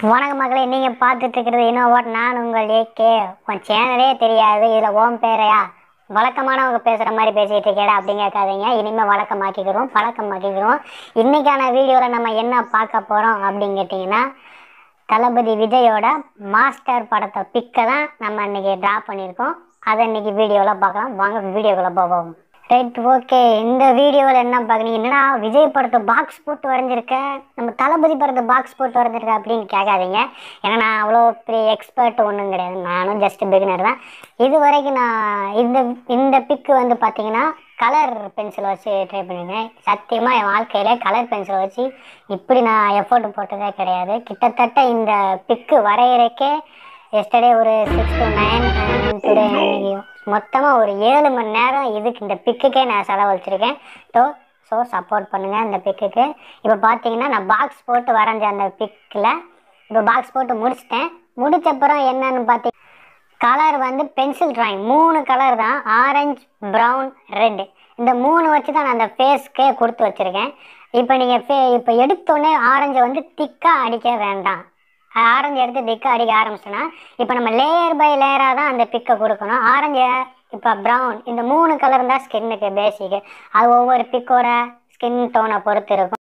வணக்கம் மகளே நீங்கள் பார்த்துட்டு இருக்கிறது இன்னோவாட் நான் உங்கள் ஏகே உன் சேனலே தெரியாது இதில் ஓம் பேரையா வழக்கமானவங்க பேசுகிற மாதிரி பேசிகிட்டு இருக்கேடா அப்படின்னு கேட்காதீங்க இனிமேல் வழக்கமாக்கிக்கிறோம் பழக்கமாக்கிக்கிறோம் இன்றைக்கான வீடியோவில் நம்ம என்ன பார்க்க போகிறோம் அப்படின்னு கேட்டிங்கன்னா தளபதி விஜயோட மாஸ்டர் படத்தை பிக்கை தான் நம்ம இன்னைக்கு ட்ரா பண்ணியிருக்கோம் அதை இன்னைக்கு வீடியோவில் பார்க்கலாம் வாங்க வீடியோக்குள்ளே போவோம் ரைட் ஓகே இந்த வீடியோவில் என்ன பார்க்குறீங்க என்னடா விஜய் படத்தை பாக்ஸ் போட்டு வரைஞ்சிருக்க நம்ம தளபதி படத்தை பாக்ஸ் போட்டு வரைஞ்சிருக்க அப்படின்னு கேட்காதீங்க ஏன்னா நான் அவ்வளோ பெரிய எக்ஸ்பர்ட் ஒன்றும் கிடையாது நானும் ஜஸ்ட் பிகினர் தான் இது வரைக்கும் நான் இந்த இந்த பிக்கு வந்து பார்த்தீங்கன்னா கலர் பென்சில் வச்சு ட்ரை பண்ணியிருக்கேன் சத்தியமாக என் வாழ்க்கையில் கலர் பென்சில் வச்சு இப்படி நான் எஃபோர்ட் போட்டதே கிடையாது கிட்டத்தட்ட இந்த பிக்கு வரையறக்கே எஸ்டர்டே ஒரு சிக்ஸ் டு நைன் டுடே மொத்தமாக ஒரு ஏழு மணி நேரம் இதுக்கு இந்த பிக்குக்கே நான் செலவழிச்சிருக்கேன் ஸோ ஸோ சப்போர்ட் பண்ணுங்கள் இந்த பிக்குக்கு இப்போ பார்த்தீங்கன்னா நான் பாக்ஸ் போட்டு வரைஞ்ச அந்த பிக்கில் இப்போ பாக்ஸ் போட்டு முடிச்சிட்டேன் முடிச்சப்புறம் என்னன்னு பார்த்தீங்க கலர் வந்து பென்சில் ட்ராயிங் மூணு கலர் தான் ஆரஞ்சு ப்ரௌன் ரெட் இந்த மூணு வச்சு தான் நான் அந்த ஃபேஸ்க்கே கொடுத்து வச்சுருக்கேன் இப்போ நீங்கள் ஃபே இப்போ எடுத்தோடனே ஆரஞ்சை வந்து திக்காக அடிக்க வேண்டாம் ஆரஞ்சு எடுத்து திக்காக அடிக்க ஆரம்பிச்சோன்னா இப்போ நம்ம லேயர் பை லேயராக தான் அந்த பிக்கை கொடுக்கணும் ஆரஞ்சு இப்போ ப்ரௌன் இந்த மூணு கலர் தான் ஸ்கின்னுக்கு பேசிக்கு அது ஒவ்வொரு பிக்கோட ஸ்கின் டோனை பொறுத்து இருக்கும்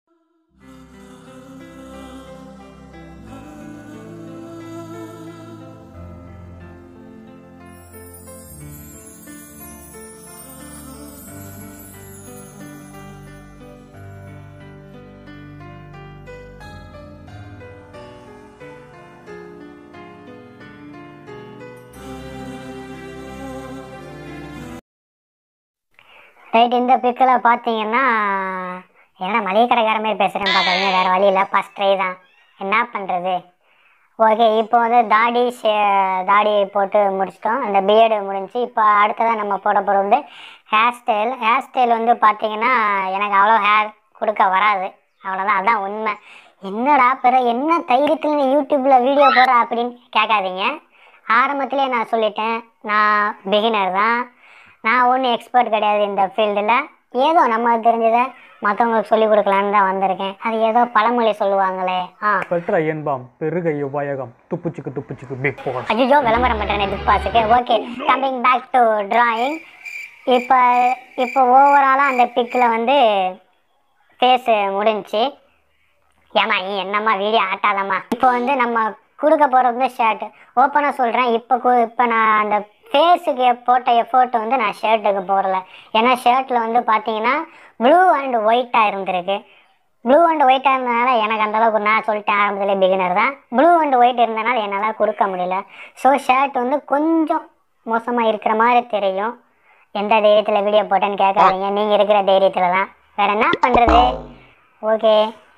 ரைட் இந்த பிக்கில் பார்த்தீங்கன்னா என்ன மளிகை கடைக்கார மாதிரி பேசுகிறேன்னு பார்க்குறீங்க வேறு வழி இல்லை ஃபஸ்ட் ட்ரை தான் என்ன பண்ணுறது ஓகே இப்போ வந்து தாடி ஷே தாடி போட்டு முடிச்சிட்டோம் அந்த பிஎட் முடிஞ்சு இப்போ அடுத்ததாக நம்ம போட போகிறது வந்து ஹேர் ஸ்டைல் ஹேர் ஸ்டைல் வந்து பார்த்தீங்கன்னா எனக்கு அவ்வளோ ஹேர் கொடுக்க வராது அவ்வளோதான் அதான் உண்மை என்னடா பிற என்ன தைரியத்தில் நீ யூடியூப்பில் வீடியோ போடுற அப்படின்னு கேட்காதீங்க ஆரம்பத்திலே நான் சொல்லிட்டேன் நான் பிகினர் தான் நான் ஒன்றும் எக்ஸ்பர்ட் கிடையாது இந்த ஃபீல்டில் ஏதோ நம்ம தெரிஞ்சதை மற்றவங்களுக்கு சொல்லிக் கொடுக்கலான்னு தான் வந்திருக்கேன் அது ஏதோ பழமொழி சொல்லுவாங்களே ஆ பெற்ற என்பாம் பெருக இவ்வையகம் துப்புச்சுக்கு துப்புச்சுக்கு பிக் போகணும் அஜிஜோ விளம்பரம் பண்ணுறேன் பிக் பாஸுக்கு okay coming back to drawing இப்போ இப்போ ஓவராலாக அந்த பிக்கில் வந்து ஃபேஸு முடிஞ்சுச்சு ஏம்மா நீ என்னம்மா வீடியோ ஆட்டாதம்மா இப்போ வந்து நம்ம கொடுக்க போகிறது வந்து ஷர்ட் ஓப்பனாக சொல்கிறேன் இப்போ கு- இப்போ நான் அந்த ஃபேஸுக்கு போட்ட எஃபோர்ட் வந்து நான் ஷர்ட்டுக்கு போடல ஏன்னா ஷர்ட்டில் வந்து பார்த்தீங்கன்னா ப்ளூ அண்ட் ஒயிட்டாக இருந்திருக்கு ப்ளூ அண்ட் ஒயிட்டாக இருந்தனால எனக்கு அந்த அளவுக்கு நான் சொல்லிட்டேன் ஆரம்பத்திலே பிகினர் தான் ப்ளூ அண்ட் ஒயிட் இருந்தனால என்னால் கொடுக்க முடியல ஸோ ஷர்ட் வந்து கொஞ்சம் மோசமாக இருக்கிற மாதிரி தெரியும் எந்த தைரியத்தில் வீடியோ போட்டேன்னு கேட்காதீங்க நீங்கள் இருக்கிற தைரியத்தில் தான் வேறு என்ன பண்ணுறது ஓகே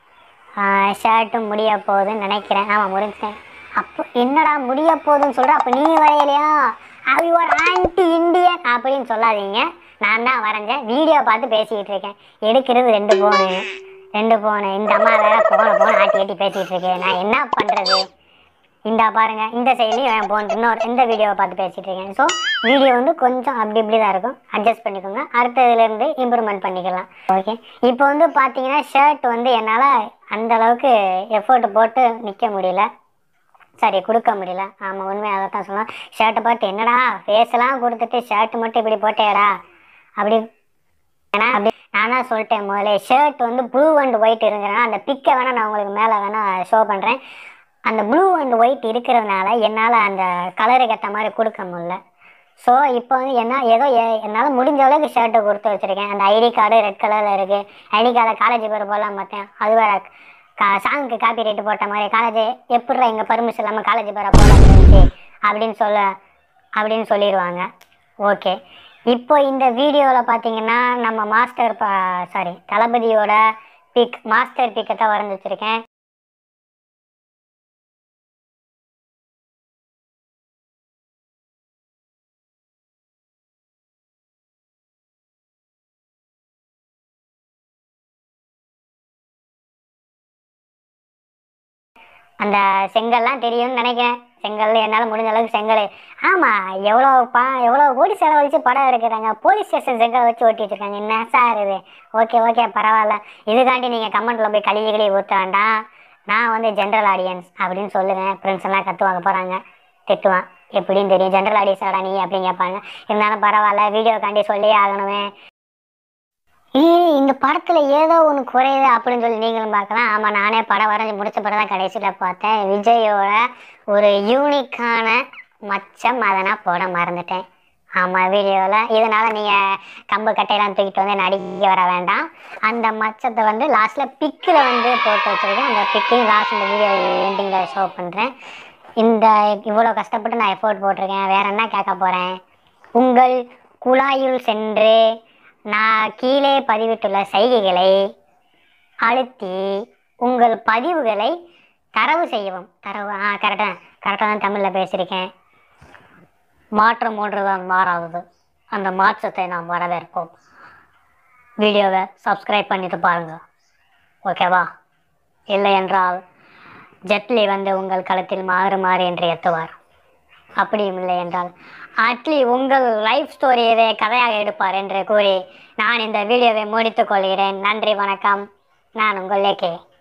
ஷர்ட்டும் முடிய போகுதுன்னு நினைக்கிறேன் ஆமாம் முடிஞ்சிட்டேன் அப்போ என்னடா முடிய போகுதுன்னு சொல்கிற அப்போ நீ வரையலையா அது ஒரு ஆன்டி இண்டியன் அப்படின்னு சொல்லாதீங்க நான் தான் வரைஞ்சேன் வீடியோ பார்த்து பேசிக்கிட்டு இருக்கேன் எடுக்கிறது ரெண்டு ஃபோனு ரெண்டு ஃபோனு இந்த அம்மா வேற போன போன ஆட்டி ஆட்டி பேசிகிட்டு இருக்கேன் நான் என்ன பண்ணுறது இந்தா பாருங்க இந்த சைட்லையும் என் போன் இன்னொரு இந்த வீடியோவை பார்த்து பேசிட்டு இருக்கேன் ஸோ வீடியோ வந்து கொஞ்சம் அப்படி இப்படி தான் இருக்கும் அட்ஜஸ்ட் பண்ணிக்கோங்க அடுத்த இதுலேருந்து இம்ப்ரூவ்மெண்ட் பண்ணிக்கலாம் ஓகே இப்போ வந்து பார்த்தீங்கன்னா ஷர்ட் வந்து என்னால் அந்த அளவுக்கு எஃபோர்ட் போட்டு நிற்க முடியல சரி கொடுக்க முடியல ஆமாம் உண்மையாக அதை தான் சொல்லலாம் ஷர்ட்டை பார்த்து என்னடா ஃபேஸ்லாம் கொடுத்துட்டு ஷர்ட் மட்டும் இப்படி போட்டேடா அப்படி ஏன்னா அப்படி நான் தான் சொல்லிட்டேன் முதல்ல ஷர்ட் வந்து ப்ளூ அண்ட் ஒயிட் இருக்கிறனால அந்த பிக்கை வேணால் நான் உங்களுக்கு மேலே வேணால் ஷோ பண்ணுறேன் அந்த ப்ளூ அண்ட் ஒயிட் இருக்கிறதுனால என்னால் அந்த கலருக்கு ஏற்ற மாதிரி கொடுக்க முடியல ஸோ இப்போ வந்து என்ன ஏதோ எ- என்னால் முடிஞ்ச அளவுக்கு ஷர்ட்டை கொடுத்து வச்சுருக்கேன் அந்த ஐடி கார்டு ரெட் கலரில் இருக்குது ஐடி கார்டை காலேஜ் பேர் போடலாம் பார்த்தேன் அது வேற கா சாங்குக்கு காப்பி ரேட்டு போட்ட மாதிரி காலேஜ் எப்படிடா எங்கள் பர்மிஷன் இல்லாமல் காலேஜ் பேரை போட முடிஞ்சுச்சு அப்படின்னு சொல்ல அப்படின்னு சொல்லிடுவாங்க ஓகே இப்போ இந்த வீடியோவில் பார்த்தீங்கன்னா நம்ம மாஸ்டர் சாரி தளபதியோட பிக் மாஸ்டர் பிக்கை தான் வரைஞ்சி வச்சுருக்கேன் அந்த செங்கல்லாம் தெரியும்னு நினைக்கிறேன் செங்கல் என்னால் முடிஞ்ச அளவுக்கு செங்கல் ஆமாம் எவ்வளோ பா எவ்வளோ கோடி செலவழிச்சு படம் எடுக்கிறாங்க போலீஸ் ஸ்டேஷன் செங்கல் வச்சு ஓட்டி வச்சிருக்காங்க என்ன சார் இது ஓகே ஓகே பரவாயில்ல இதுக்காண்டி நீங்கள் கமெண்ட்டில் போய் கழுவி கழுவி ஊற்ற வேண்டாம் நான் வந்து ஜென்ரல் ஆடியன்ஸ் அப்படின்னு சொல்லுவேன் ஃப்ரெண்ட்ஸ் எல்லாம் கற்றுவாங்க போகிறாங்க திட்டுவான் எப்படின்னு தெரியும் ஜென்ரல் ஆடியன்ஸாடா நீ அப்படின்னு கேட்பாங்க இருந்தாலும் பரவாயில்ல வீடியோக்காண்டி சொல்லியே ஆகணுமே ஏய் இந்த படத்தில் ஏதோ ஒன்று குறையுது அப்படின்னு சொல்லி நீங்களும் பார்க்கலாம் ஆமாம் நானே படம் வரைஞ்சி முடிச்ச படம் தான் கடைசியில் பார்த்தேன் விஜயோட ஒரு யூனிக்கான மச்சம் அதை நான் போட மறந்துட்டேன் ஆமாம் வீடியோவில் இதனால் நீங்கள் கம்பு கட்டையெல்லாம் தூக்கிட்டு வந்து நடிக்க வர வேண்டாம் அந்த மச்சத்தை வந்து லாஸ்ட்டில் பிக்கில் வந்து போட்டு வச்சுருக்கேன் அந்த பிக்கையும் லாஸ்ட் இந்த வீடியோ எண்டிங்கில் ஷோ பண்ணுறேன் இந்த இவ்வளோ கஷ்டப்பட்டு நான் எஃபோர்ட் போட்டிருக்கேன் வேற என்ன கேட்க போகிறேன் உங்கள் குழாயுள் சென்று நான் கீழே பதிவிட்டுள்ள செய்கைகளை அழுத்தி உங்கள் பதிவுகளை தரவு செய்யவும் தரவு ஆ கரெக்டாக கரெக்டாக தான் தமிழில் பேசியிருக்கேன் மாற்றம் ஒன்றுதான் மாறாதது அந்த மாற்றத்தை நாம் வரவேற்போம் வீடியோவை சப்ஸ்கிரைப் பண்ணிட்டு பாருங்க ஓகேவா இல்லை என்றால் ஜெட்லி வந்து உங்கள் களத்தில் மாறு மாறு என்று எத்துவார் அப்படியும் இல்லை என்றால் அட்லி உங்கள் லைஃப் ஸ்டோரியை கதையாக எடுப்பார் என்று கூறி நான் இந்த வீடியோவை முடித்துக் கொள்கிறேன் நன்றி வணக்கம் நான் உங்கள் லேகே